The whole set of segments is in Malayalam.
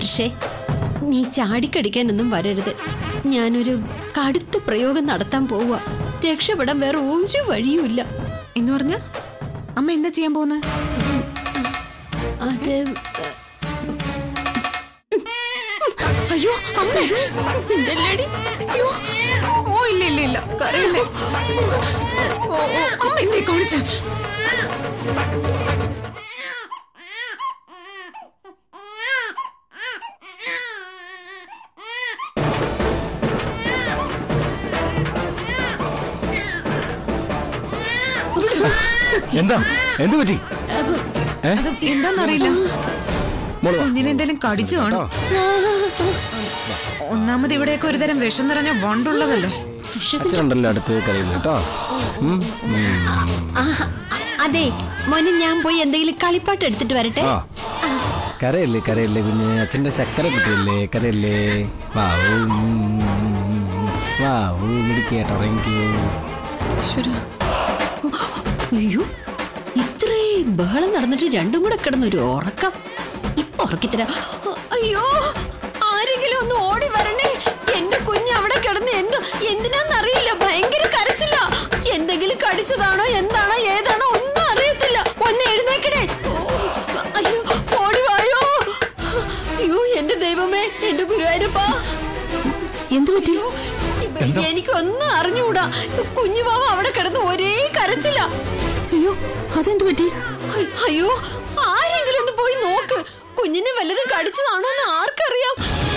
ഹർഷേ നീ ചാടിക്കടിക്കാനൊന്നും വരരുത് ഞാനൊരു കടുത്ത പ്രയോഗം നടത്താൻ പോവുക രക്ഷപ്പെടാൻ വേറെ ഒരു വഴിയുമില്ല എന്ന് പറഞ്ഞ അമ്മ എന്താ ചെയ്യാൻ പോകുന്നത് അത് അയ്യോ അമ്മ ഇതല്ലേടി? അയ്യോ ഓ ഇല്ല ഇല്ല ഇല്ല കരയില്ലേ ഓ ഓ അമ്മ എന്തേ കാണിച്ചു എന്താ എന്ത് പറ്റി ഏ അത് എന്താന്നറിയില്ല മോള് വാ. കുഞ്ഞിനെ എന്തേലും കടിച്ചു കാണും ഒന്നാമത് ഇവിടെയൊക്കെ ഒരുതരം വിഷം നിറഞ്ഞ വണ്ടുള്ളതല്ലേ അച്ഛനുണ്ടല്ലോ അടുത്ത് കരയില്ല കേട്ടോ ഉം, ഉം. ആ, അതെ മോനെ ഞാൻ പോയി എന്തെങ്കിലും കളിപ്പാട്ട് എടുത്തിട്ട് വരട്ടെ ആ കരയല്ലേ കരയല്ലേ പിന്നെ അച്ഛന്റെ ചക്കര കുട്ടിയല്ലേ കരയല്ലേ വാവൂ ഉം, വാവൂ മിടിക്കേട്ടോ ഇറങ്ങിക്കൂ ഈശ്വരാ. അയ്യോ ഇത്രയും ബഹളം നടന്നിട്ട് രണ്ടും കൂടെ കിടന്നൊരു ഉറക്കം ഇപ്പൊ ഉറക്കിത്തരാം അയ്യോ ആരെങ്കിലും ഒന്ന് ഓടി വരണേ എന്റെ കുഞ്ഞ് അവിടെ കിടന്ന് എന്ത് എന്തിനാന്നറിയില്ല ഭയങ്കര കരച്ചില്ല എന്തെങ്കിലും കടിച്ചതാണോ എന്താണോ ഏതാണോ ഒന്നും അറിയത്തില്ല ഒന്ന് എഴുന്നേക്കണേ ഓ, അയ്യോ ഓടി വായോ അയ്യോ എന്റെ ദൈവമേ എന്റെ ഗുരുവായൂരപ്പാ എന്ത് പറ്റി എനിക്കൊന്നും അറിഞ്ഞുകൂടാ കുഞ്ഞുമാവ അവിടെ കിടന്ന് ഒരേ കരച്ചില്ല അയ്യോ അതെന്ത് പറ്റി അയ്- അയ്യോ ആരെങ്കിലും ഒന്ന് പോയി നോക്ക് കുഞ്ഞിനെ വല്ലതും കടിച്ചതാണോ എന്ന് ആർക്കറിയാം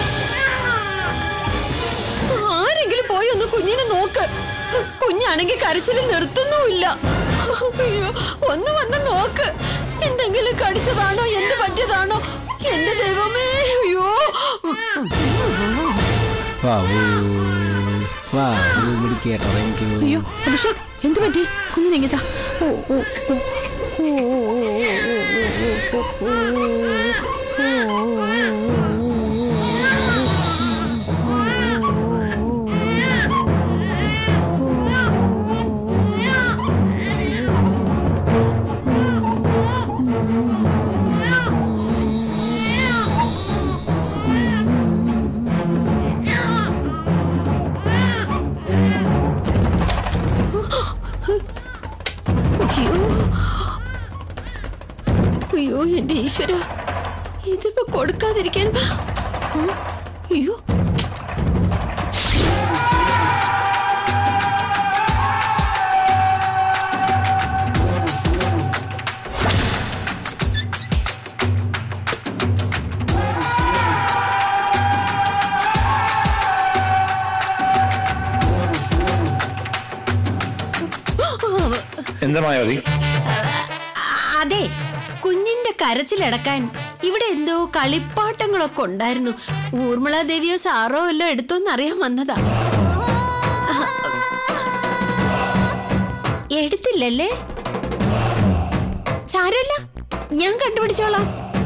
ആരെങ്കിലും പോയി ഒന്ന് കുഞ്ഞിനെ നോക്ക് കുഞ്ഞാണെങ്കിൽ കരച്ചിൽ നിർത്തുന്നുമില്ല അയ്യോ ഒന്ന് വന്ന് നോക്ക് എന്തെങ്കിലും കടിച്ചതാണോ എന്ത് പറ്റിയതാണോ എന്റെ ദൈവമേ അയ്യോ വാവൂ വാവൂ മിടിക്കേട്ടോ ഇറങ്ങിക്കൂ അയ്യോ അഭിഷേക് എന്ത് പറ്റി കുഞ്ഞിനെങ്ങിതാ ഓ ഓ ഓ ഓ, ഓ, ഓ, ഓ, ഓ, ഓ, ഓ, അയ്യോ അയ്യോ എന്റെ ഈശ്വര ഇതിപ്പോ കൊടുക്കാതിരിക്കാൻ ആ, അയ്യോ എന്താ മായാവതി അതെ കുഞ്ഞിന്റെ കരച്ചിലടക്കാൻ ഇവിടെ എന്തോ കളിപ്പാട്ടങ്ങളൊക്കെ ഉണ്ടായിരുന്നു ഊർമിള ദേവിയോ സാറോ വല്ലോ എടുത്തോന്നറിയാൻ വന്നതാ എടുത്തില്ലല്ലേ സാരമില്ല ഞാൻ കണ്ടുപിടിച്ചോളാം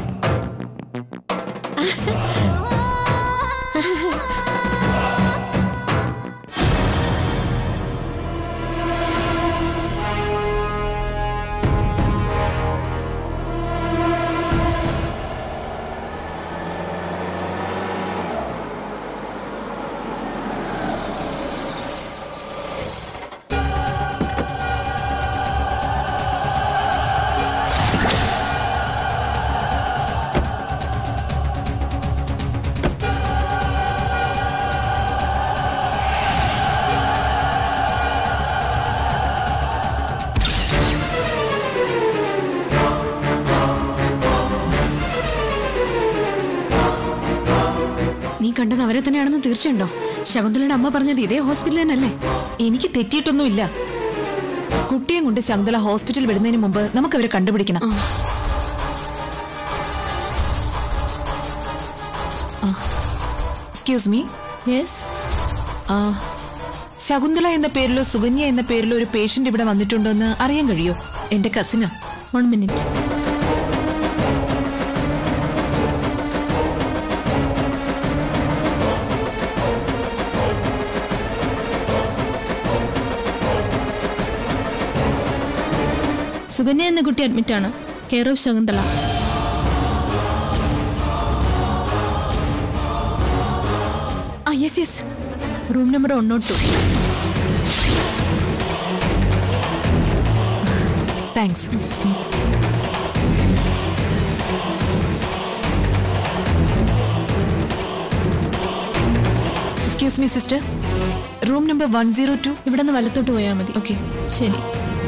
നീ കണ്ടത് അവരെ തന്നെയാണെന്ന് തീർച്ചയുണ്ടോ ശകുന്തളയുടെ അമ്മ പറഞ്ഞത് ഇതേ ഹോസ്പിറ്റലിൽ തന്നെയല്ലേ എനിക്ക് തെറ്റിയിട്ടൊന്നുമില്ല കുട്ടിയെ കൊണ്ട് ശകുന്തള ഹോസ്പിറ്റൽ വിടുന്നതിന് മുമ്പ് നമുക്ക് അവരെ കണ്ടുപിടിക്കണം എക്സ്ക്യൂസ് മീ യെസ് ശകുന്തള എന്ന പേരിലോ സുകന്യ എന്ന പേരിലോ ഒരു പേഷ്യന്റ് ഇവിടെ വന്നിട്ടുണ്ടോ എന്ന് അറിയാൻ കഴിയോ എന്റെ കസിന് വൺ മിനിറ്റ് സുകന്യ എന്ന കുട്ടി അഡ്മിറ്റ് ആണ് care of Shakuntala yes yes room number one nought two thanks excuse me sister room number one zero two ഇവിടെ നിന്ന് വലത്തോട്ട് പോയാൽ മതി ഓക്കെ ശരി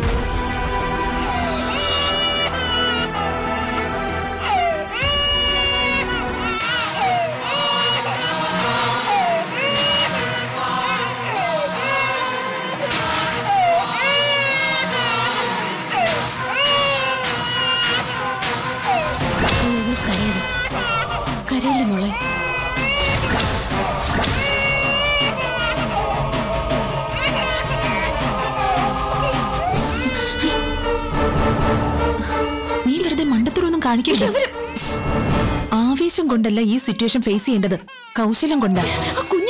കരയരുത് കരയില്ല മോളെ നീ വെറുതെ മണ്ടത്തരൊന്നും കാണിക്കരുത് ആവേശം കൊണ്ടല്ല ഈ സിറ്റുവേഷൻ ഫേസ് ചെയ്യേണ്ടത് കൗശലം കൊണ്ടാ ആ കുഞ്ഞ്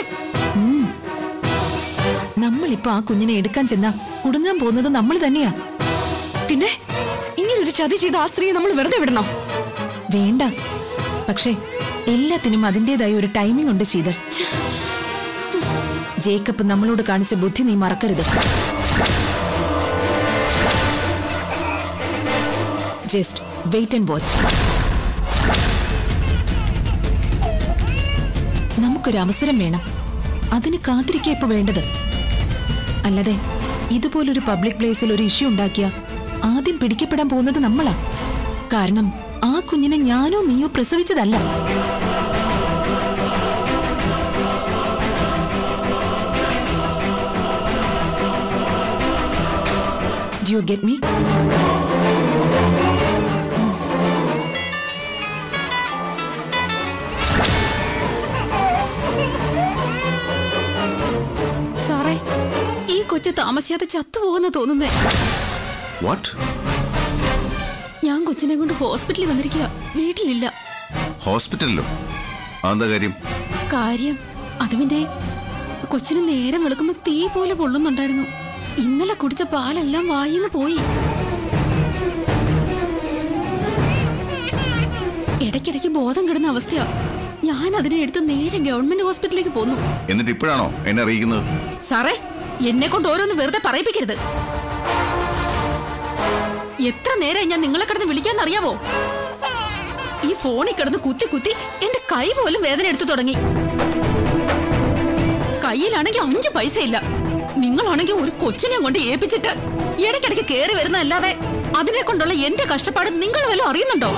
നമ്മളിപ്പോ ആ കുഞ്ഞിനെ എടുക്കാൻ ചെന്നാ കുടുങ്ങാൻ പോകുന്നത് നമ്മൾ തന്നെയാ പിന്നെ ഇങ്ങനെ ഒരു ചതി ചെയ്ത ആ സ്ത്രീയെ നമ്മൾ വെറുതെ വിടണോ വേണ്ട പക്ഷേ എല്ലാത്തിനും അതിൻ്റെതായ ഒരു ടൈമിംഗ് ഉണ്ട് ശീതൾ ജേക്കബ് നമ്മളോട് കാണിച്ച ബുദ്ധി നീ മറക്കരുത് ജസ്റ്റ് വെയിറ്റ് ആൻഡ് വാച്ച് നമുക്കൊരു അവസരം വേണം അതിന് കാത്തിരിക്കുക ഇപ്പൊ വേണ്ടത് അല്ലാതെ ഇതുപോലൊരു പബ്ലിക് പ്ലേസിൽ ഒരു ഇഷ്യൂ ഉണ്ടാക്കിയ ആദ്യം പിടിക്കപ്പെടാൻ പോകുന്നത് നമ്മളാ കാരണം ആ കുഞ്ഞിനെ ഞാനോ നീയോ പ്രസവിച്ചതല്ല Do you get me? സാറേ ഈ കൊച്ചു താമസിയാതെ ചത്തുപോകുന്ന തോന്നുന്നേ വാട്ട് ഞാൻ കൊച്ചിനെ കൊണ്ട് ഹോസ്പിറ്റലിൽ വന്നിരിക്കുക വീട്ടിലില്ല ഹോസ്പിറ്റലിലോ അതെന്താ കാര്യം കാര്യം അത് പിന്നെ കൊച്ചിന് നേരം വെളുക്കുമ്പോ തീ പോലെ പൊള്ളുന്നുണ്ടായിരുന്നു ഇന്നലെ കുടിച്ച പാലെല്ലാം വായിന്ന് പോയി ഇടയ്ക്കിടയ്ക്ക് ബോധം കിടന്ന അവസ്ഥയാ ഞാൻ അതിനെ എടുത്ത് നേരെ ഗവൺമെന്റ് ഹോസ്പിറ്റലിലേക്ക് പോന്നു എന്നിട്ട് ഇപ്പോഴാണോ എന്നെ അറിയിക്കുന്നത് സാറേ എന്നെ കൊണ്ട് ഓരോന്ന് വെറുതെ പറയിപ്പിക്കരുത് എത്ര നേരം ഞാൻ നിങ്ങളെ കിടന്ന് വിളിക്കാന്നറിയാവോ ഈ ഫോണിൽ കിടന്ന് കുത്തി കുത്തി എന്റെ കൈ പോലും വേദന എടുത്തു തുടങ്ങി കയ്യിലാണെങ്കിൽ അഞ്ച് പൈസ ഇല്ല നിങ്ങളാണെങ്കിൽ ഒരു കൊച്ചിനെ കൊണ്ട് ഏൽപ്പിച്ചിട്ട് ഇടയ്ക്കിടയ്ക്ക് കയറി വരുന്നതല്ലാതെ അതിനെ കൊണ്ടുള്ള എന്റെ കഷ്ടപ്പാട് നിങ്ങൾ വല്ലതും അറിയുന്നുണ്ടോ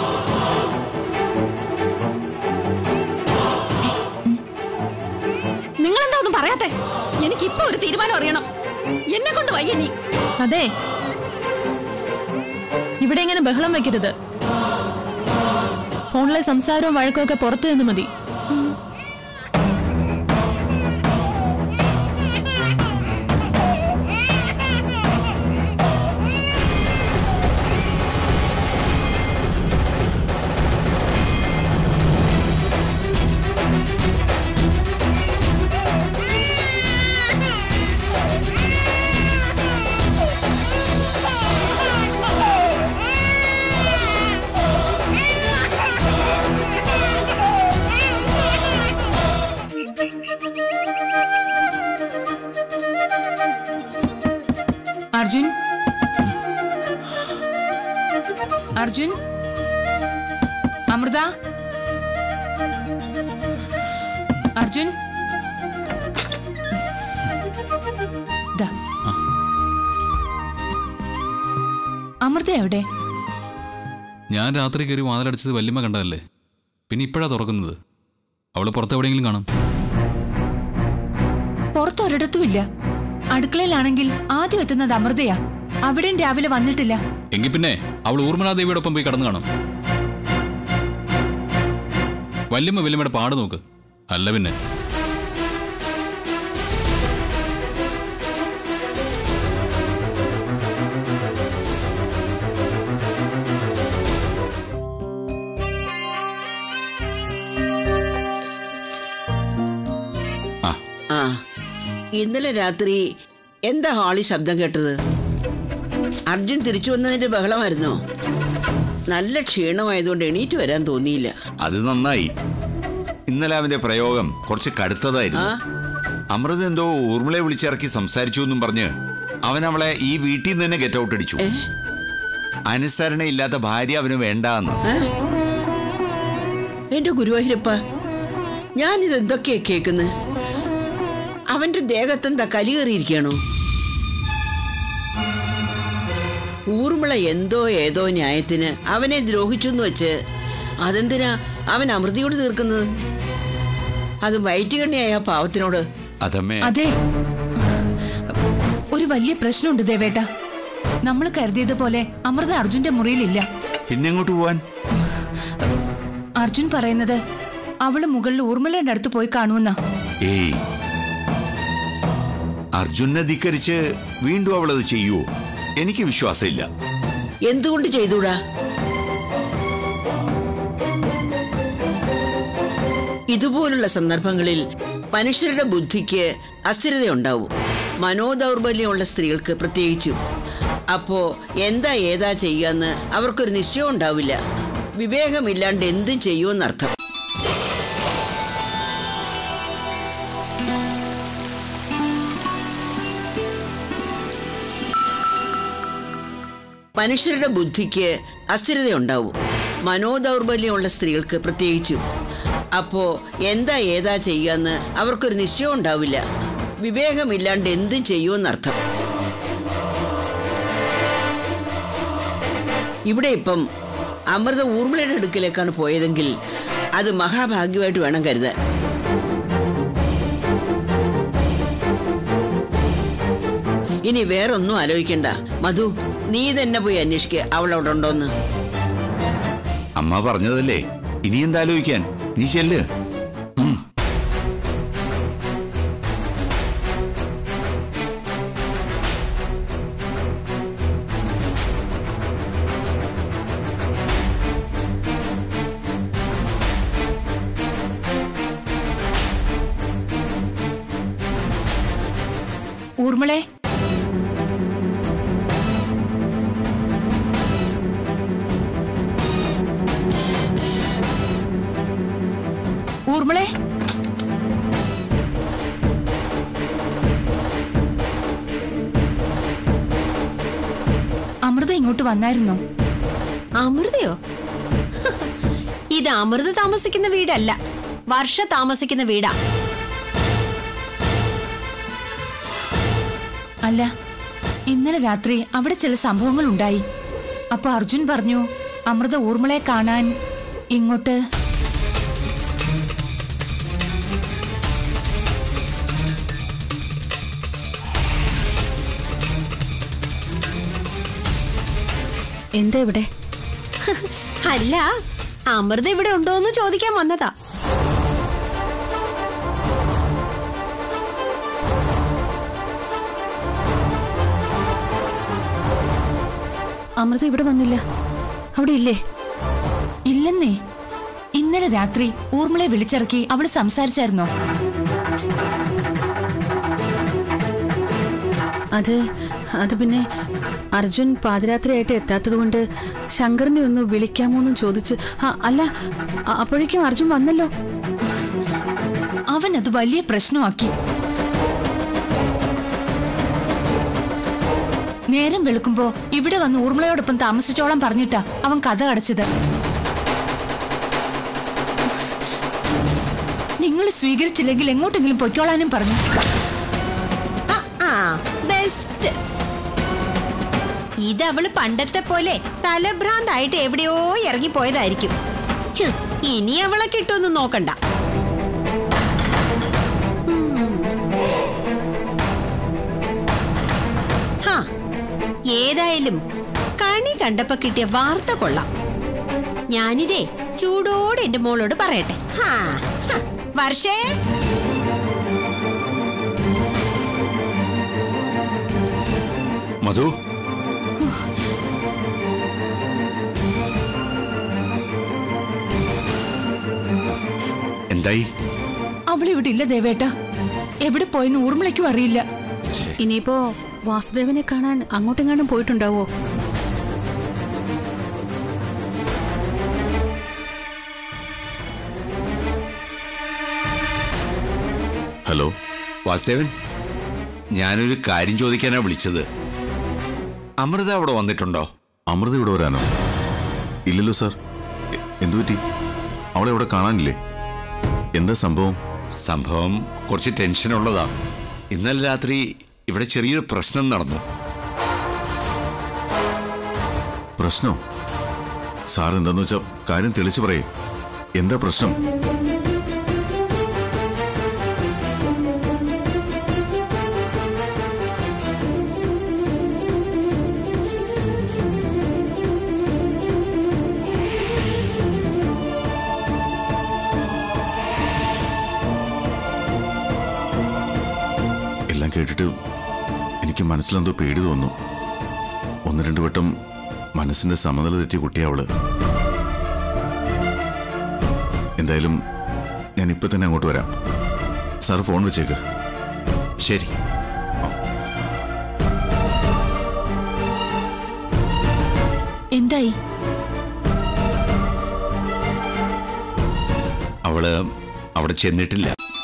നിങ്ങൾ എന്താ ഒന്നും പറയാത്തെ എനിക്കിപ്പോ ഒരു തീരുമാനം അറിയണം എന്നെ കൊണ്ട് വയ്യ നീ അതെ ഇവിടെ ഇങ്ങനെ ബഹളം വെക്കരുത് ഫോണിലെ സംസാരവും വഴക്കവും ഒക്കെ പുറത്തു നിന്ന് മതി അർജുൻ അർജുൻ അമൃത അർജുൻ ദാ. അമൃത എവിടെ ഞാൻ രാത്രി കയറി വാതിലടച്ചത് വല്യമ്മ കണ്ടതല്ലേ പിന്നെ ഇപ്പോഴാ തുറക്കുന്നത് അവള് പുറത്ത് എവിടെയെങ്കിലും കാണും പുറത്തൊരിടത്തും ഇല്ല അടുക്കളയിലാണെങ്കിൽ ആദ്യം എത്തുന്നത് അമൃതയാ അവിടെയും രാവിലെ വന്നിട്ടില്ല എങ്കിൽ പിന്നെ അവൾ ഊർമിളാദേവിയോടൊപ്പം പോയി കടന്നു കാണും വല്യമ്മ വല്യമ്മയുടെ പാട് നോക്ക് അല്ല പിന്നെ ആ ഇന്നലെ രാത്രി എന്താ ഹാളി ശബ്ദം കേട്ടത് അർജുൻ തിരിച്ചു വന്നതിന്റെ ബഹളമായിരുന്നോ നല്ല ക്ഷീണമായതുകൊണ്ട് എണീറ്റ് വരാൻ തോന്നിയില്ല അത് നന്നായി ഇന്നലെ അവന്റെ പ്രയോഗം കുറച്ച് കടുത്തതായിരുന്നു അമൃത എന്തോ ഊർമിളയെ വിളിച്ചിറക്കി സംസാരിച്ചു എന്നും പറഞ്ഞ് അവൻ അവളെ ഈ വീട്ടിൽ നിന്ന് തന്നെ ഗെറ്റ് ഔട്ട് അടിച്ചു അനുസരണയില്ലാത്ത ഭാര്യ അവന് വേണ്ടാന്ന് എന്റെ ഗുരുവായൂരപ്പ ഞാനിത് എന്തൊക്കെയാ കേൾക്കുന്നത് അവന്റെ ദേഹത്തെന്താ കലി കയറിയിരിക്കണോ ഊർമിള എന്തോ ഏതോ ന്യായത്തിന് അവനെ ദ്രോഹിച്ചു എന്ന് വെച്ച് അതെന്തിനാ അവൻ അമൃതിയോട് തീർക്കുന്നത് അത് വയറ്റുകണ്ണിയായ ആ പാവത്തിനോട് അതമ്മേ അതെ ഒരു വലിയ പ്രശ്നമുണ്ട് ദേവേട്ട നമ്മൾ കരുതിയതുപോലെ അമൃത അർജുന്റെ മുറിയിലില്ല പിന്നെങ്ങോട്ട് പോവാൻ അർജുൻ പറയുന്നത് അവള് മുകളിൽ ഊർമിളയുടെ അടുത്ത് പോയി കാണുമെന്നാ ഏയ് അർജുനെ ധിക്കരിച്ച് വീണ്ടും അവളത് ചെയ്യുവോ എനിക്ക് വിശ്വാസമില്ല എന്തുകൊണ്ട് ചെയ്തൂടാ ഇതുപോലുള്ള സന്ദർഭങ്ങളിൽ മനുഷ്യരുടെ ബുദ്ധിക്ക് അസ്ഥിരതയുണ്ടാവും മനോദൗർബല്യമുള്ള സ്ത്രീകൾക്ക് പ്രത്യേകിച്ചും അപ്പോ എന്താ ഏതാ ചെയ്യാന്ന് അവർക്കൊരു നിശ്ചയം ഉണ്ടാവില്ല വിവേകമില്ലാണ്ട് എന്തും ചെയ്യുമെന്നർത്ഥം മനുഷ്യരുടെ ബുദ്ധിക്ക് അസ്ഥിരതയുണ്ടാവും മനോദൗർബല്യമുള്ള സ്ത്രീകൾക്ക് പ്രത്യേകിച്ചും അപ്പോ എന്താ ഏതാ ചെയ്യാന്ന് അവർക്കൊരു നിശ്ചയം ഉണ്ടാവില്ല വിവേകമില്ലാണ്ട് എന്തും ചെയ്യുമെന്നർത്ഥം ഇവിടെ ഇപ്പം അമൃത ഊർമിളയുടെ അടുക്കലേക്കാണ് പോയതെങ്കിൽ അത് മഹാഭാഗ്യമായിട്ട് വേണം കരുതാൻ ഇനി വേറൊന്നും ആലോചിക്കണ്ട മധു നീ തന്നെ പോയി അന്വേഷിക്കുക അവൾ അവിടെ ഉണ്ടോന്ന് അമ്മ പറഞ്ഞതല്ലേ ഇനി എന്താലോചിക്കാൻ നീ ചെല്ല് ഉം. ഊർമിളെ ഊർമിളെ അമൃത ഇങ്ങോട്ട് വന്നായിരുന്നോ അമൃതയോ ഇത് അമൃത താമസിക്കുന്ന വീടല്ല വർഷ താമസിക്കുന്ന വീടാ അല്ല ഇന്നലെ രാത്രി അവിടെ ചില സംഭവങ്ങൾ ഉണ്ടായി അപ്പൊ അർജുൻ പറഞ്ഞു അമൃത ഊർമിളയെ കാണാൻ ഇങ്ങോട്ട് എന്താ ഇവിടെ അല്ല അമൃത ഇവിടെ ഉണ്ടോന്ന് ചോദിക്കാൻ വന്നതാ അമൃത ഇവിടെ വന്നില്ല അവിടെ ഇല്ലേ ഇല്ലെന്നേ ഇന്നലെ രാത്രി ഊർമിളയെ വിളിച്ചിറക്കി അവള് സംസാരിച്ചായിരുന്നോ അത് അത് പിന്നെ അർജുൻ പാതിരാത്രിയായിട്ട് എത്താത്തത് കൊണ്ട് ശങ്കറിനെ ഒന്ന് വിളിക്കാമോന്നും ചോദിച്ച് ആ, അല്ല അ- അപ്പോഴേക്കും അർജുൻ വന്നല്ലോ അവൻ അത് വലിയ പ്രശ്നമാക്കി നേരം വെളുക്കുമ്പോ ഇവിടെ വന്ന് ഊർമിളയോടൊപ്പം താമസിച്ചോളാൻ പറഞ്ഞിട്ടാ അവൻ കഥ അടച്ചത് നിങ്ങൾ സ്വീകരിച്ചില്ലെങ്കിൽ എങ്ങോട്ടെങ്കിലും പൊയ്ക്കോളാനും പറഞ്ഞു ആ ബെസ്റ്റ് ഇതവള് പണ്ടത്തെ പോലെ തലഭ്രാന്തായിട്ട് എവിടെയോ ഇറങ്ങിപ്പോയതായിരിക്കും ഹും, ഇനി അവളെ കിട്ടുമെന്ന് നോക്കണ്ട ഉം. ഹാ, ഏതായാലും കണി കണ്ടപ്പോ കിട്ടിയ വാർത്ത കൊള്ളാം ഞാനിതേ ചൂടോടെ എന്റെ മോളോട് പറയട്ടെ ഹാ ഹ, വർഷേ മധു എന്തായി അവളിവിടെ ഇല്ല ദേവേട്ട എവിടെ പോയെന്ന് ഊർമിളയ്ക്കും അറിയില്ല ഇനിയിപ്പോ വാസുദേവനെ കാണാൻ അങ്ങോട്ടെങ്ങാനും പോയിട്ടുണ്ടാവോ ഹലോ വാസുദേവൻ ഞാനൊരു കാര്യം ചോദിക്കാനാ വിളിച്ചത് അമൃത അവിടെ വന്നിട്ടുണ്ടോ അമൃത ഇവിടെ വരാനോ ഇല്ലല്ലോ സാർ എ- എന്തു പറ്റി അവളെ ഇവിടെ കാണാനില്ലേ എന്താ സംഭവം സംഭവം കുറച്ച് ടെൻഷനുള്ളതാ ഇന്നലെ രാത്രി ഇവിടെ ചെറിയൊരു പ്രശ്നം നടന്നു പ്രശ്നോ സാർ എന്താന്ന് വെച്ചാ കാര്യം തെളിച്ചു പറയേ എന്താ പ്രശ്നം എല്ലാം കേട്ടിട്ട് എനിക്ക് മനസ്സിലെന്തോ പേടി തോന്നുന്നു ഒന്ന് രണ്ട് വട്ടം മനസ്സിന്റെ സമനില തെറ്റിയ കുട്ടിയാ അവള് എന്തായാലും ഞാൻ ഇപ്പൊ തന്നെ അങ്ങോട്ട് വരാം സാർ ഫോൺ വെച്ചേക്ക് ശരി എന്തായി അവള് അവിടെ ചെന്നിട്ടില്ല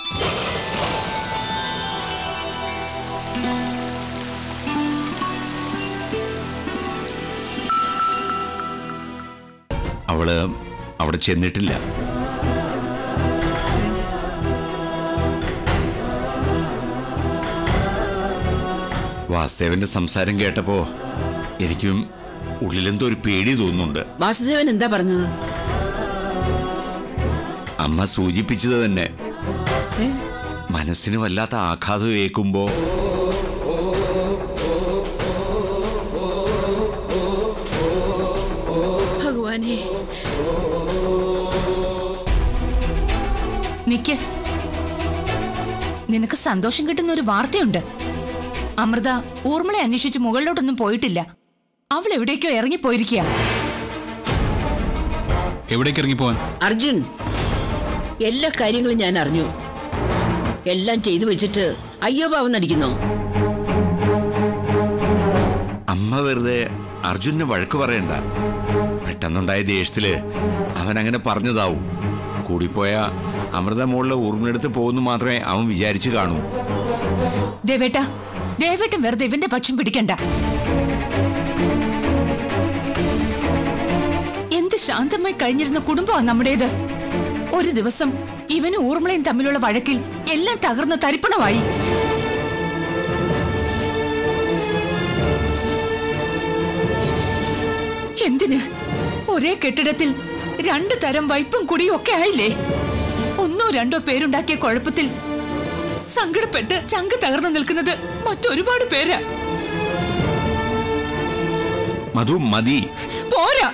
അവള് അവിടെ ചെന്നിട്ടില്ല വാസുദേവന്റെ സംസാരം കേട്ടപ്പോ എനിക്കും ഉള്ളിലെന്തോ ഒരു പേടി തോന്നുന്നുണ്ട് വാസുദേവൻ എന്താ പറഞ്ഞത് അമ്മ സൂചിപ്പിച്ചത് തന്നെ മനസ്സിന് വല്ലാത്ത ആഘാതം ഏൽക്കുമ്പോ ഭഗവാനെ നിക്ക് നിനക്ക് സന്തോഷം കിട്ടുന്ന ഒരു വാർത്തയുണ്ട് അമൃത ഊർമിളെ അന്വേഷിച്ച് മുകളിലോട്ടൊന്നും പോയിട്ടില്ല അവൾ എവിടേക്കോ ഇറങ്ങിപ്പോയിരിക്കുക എവിടേക്ക് ഇറങ്ങിപ്പോവാൻ അർജുൻ എല്ലാ കാര്യങ്ങളും ഞാൻ അറിഞ്ഞു എല്ലാം ചെയ്തു വെച്ചിട്ട് അയ്യോ പാവം നടിക്കുന്നോ അമ്മ വെറുതെ അർജുനെ വഴക്ക് പറയണ്ട പെട്ടെന്നുണ്ടായ ദേഷ്യത്തില് അവൻ അങ്ങനെ പറഞ്ഞതാവും കൂടിപ്പോയ അമൃത മോളിലെ ഊർമിനെടുത്ത് പോകുന്നു മാത്രമേ അവൻ വിചാരിച്ചു കാണൂ ദേവേട്ട ദേവേട്ടൻ വെറുതെ ഇവന്റെ പക്ഷം പിടിക്കണ്ട എന്ത് ശാന്തമായി കഴിഞ്ഞിരുന്ന കുടുംബമാണ് നമ്മുടേത് ഒരു ദിവസം ഇവനും ഊർമിളയും തമ്മിലുള്ള വഴക്കിൽ എല്ലാം തകർന്ന് തരിപ്പണമായി എന്തിന് ഒരേ കെട്ടിടത്തിൽ രണ്ടു തരം വൈപ്പും കുടിയും ഒക്കെ ആയില്ലേ ഒന്നോ രണ്ടോ പേരുണ്ടാക്കിയ കുഴപ്പത്തിൽ സങ്കടപ്പെട്ട് ചങ്ക് തകർന്നു നിൽക്കുന്നത് മറ്റൊരുപാട് പേരാ മധു മതി പോരാ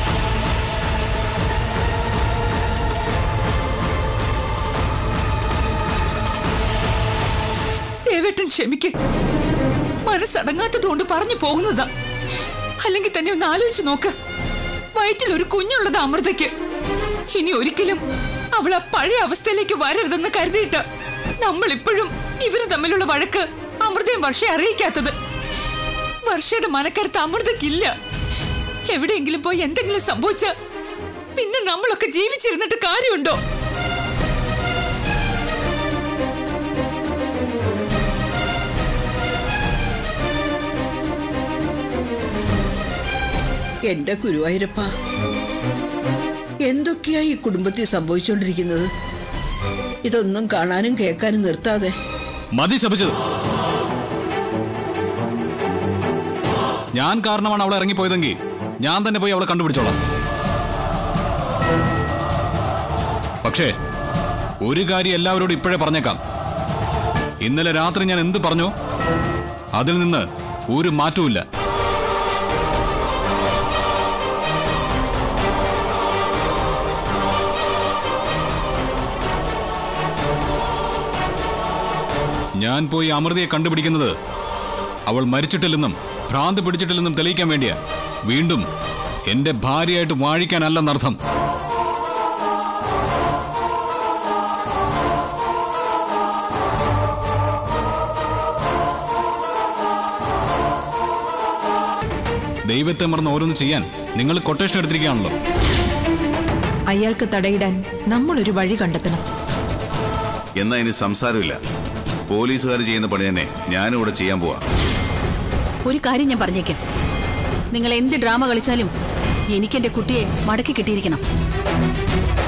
ദേവേട്ടൻ ക്ഷമിക്ക് മനസ്സടങ്ങാത്തതുകൊണ്ട് പറഞ്ഞു പോകുന്നതാ അല്ലെങ്കിൽ തന്നെ ഒന്ന് ആലോചിച്ച് നോക്ക് വയറ്റിൽ ഒരു കുഞ്ഞുള്ളത് അമൃതയ്ക്ക് ഇനി ഒരിക്കലും അവൾ ആ പഴയ അവസ്ഥയിലേക്ക് വരരുതെന്ന് കരുതിയിട്ട് നമ്മൾ ഇപ്പോഴും ഇവര് തമ്മിലുള്ള വഴക്ക് അമൃതയും വർഷയെ അറിയിക്കാത്തത് വർഷയുടെ മനക്കരുത്ത് അമൃതയ്ക്കില്ല എവിടെയെങ്കിലും പോയി എന്തെങ്കിലും സംഭവിച്ച പിന്നെ നമ്മളൊക്കെ ജീവിച്ചിരുന്നിട്ട് കാര്യമുണ്ടോ എന്റെ ഗുരുവായൂരപ്പ എന്തൊക്കെയാ ഈ കുടുംബത്തിൽ സംഭവിച്ചുകൊണ്ടിരിക്കുന്നത് ഇതൊന്നും കാണാനും കേൾക്കാനും നിർത്താതെ മതി ശപിച്ചത് ഞാൻ കാരണമാണ് അവളെ ഇറങ്ങിപ്പോയതെങ്കിൽ ഞാൻ തന്നെ പോയി അവളെ കണ്ടുപിടിച്ചോളാം പക്ഷേ ഒരു കാര്യം എല്ലാവരോടും ഇപ്പോഴേ പറഞ്ഞേക്കാം ഇന്നലെ രാത്രി ഞാൻ എന്ത് പറഞ്ഞു അതിൽ നിന്ന് ഒരു മാറ്റവുമില്ല ഞാൻ പോയി അമൃതയെ കണ്ടുപിടിക്കുന്നത് അവൾ മരിച്ചിട്ടില്ലെന്നും ഭ്രാന്ത് പിടിച്ചിട്ടില്ലെന്നും തെളിയിക്കാൻ വേണ്ടിയാ വീണ്ടും എന്റെ ഭാര്യയായിട്ട് വാഴിക്കാനല്ലെന്നർത്ഥം ദൈവത്തെ മറന്ന് ഓരോന്ന് ചെയ്യാൻ നിങ്ങൾ കൊട്ടേഷൻ എടുത്തിരിക്കുകയാണല്ലോ അയാൾക്ക് തടയിടാൻ നമ്മളൊരു വഴി കണ്ടെത്തണം എന്നാ ഇനി സംസാരമില്ല പോലീസുകാർ ചെയ്യുന്ന പണി തന്നെ ഞാനും ഇവിടെ ചെയ്യാൻ പോവാ ഒരു കാര്യം ഞാൻ പറഞ്ഞേക്കാം നിങ്ങൾ എന്ത് ഡ്രാമ കളിച്ചാലും എനിക്ക് എന്റെ കുട്ടിയെ മടക്കി കിട്ടിയിരിക്കണം